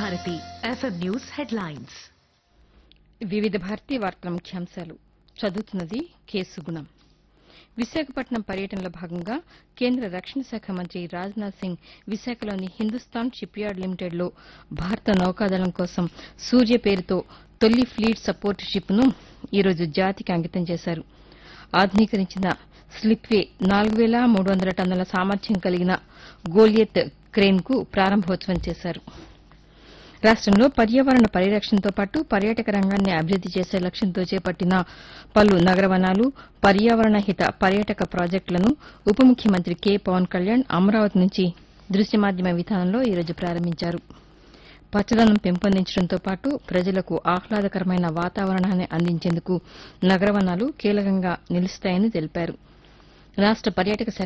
Bharati FM news headlines వివిధ భారతీ వార్తల ముఖ్యాంశాలు చదువుతున్నది కేసు గుణం విశాఖపట్నం పర్యటనలో భాగంగా కేంద్ర రక్షణ శాఖ మంత్రి రాజ్నాథ్ సింగ్ విశాఖలోని హిందుస్థాన్ షిప్ యార్డ్ లిమిటెడ్లో భారత నౌకాదళం కోసం సూర్య పేరుతో తొలి ఫ్లీట్ సపోర్ట్ షిప్ను ఈరోజు జాతికి అంకితం చేశారు ఆధునీకరించిన స్లిప్వే నాలుగు వేల మూడు వందల టన్నుల సామర్థ్యం కలిగిన గోలియత్ క్రేన్కు ప్రారంభోత్సవం చేశారు రాష్టంలో పర్యావరణ పరిరక్షణతో పాటు పర్యాటక రంగాన్ని అభివృద్ది చేసే లక్ష్యంతో చేపట్టిన పలు నగరవనాలు పర్యావరణ హిత పర్యాటక ప్రాజెక్టులను ఉప ముఖ్యమంత్రి కె పవన్ కళ్యాణ్ అమరావతి నుంచి దృశ్య మాధ్యమ విధానంలో ఈరోజు ప్రారంభించారు పచ్చదనం పెంపొందించడంతో పాటు ప్రజలకు ఆహ్లాదకరమైన వాతావరణాన్ని అందించేందుకు నగరవనాలు కీలకంగా నిలుస్తాయని తెలిపారు రాష్ట పర్యాటక శాఖ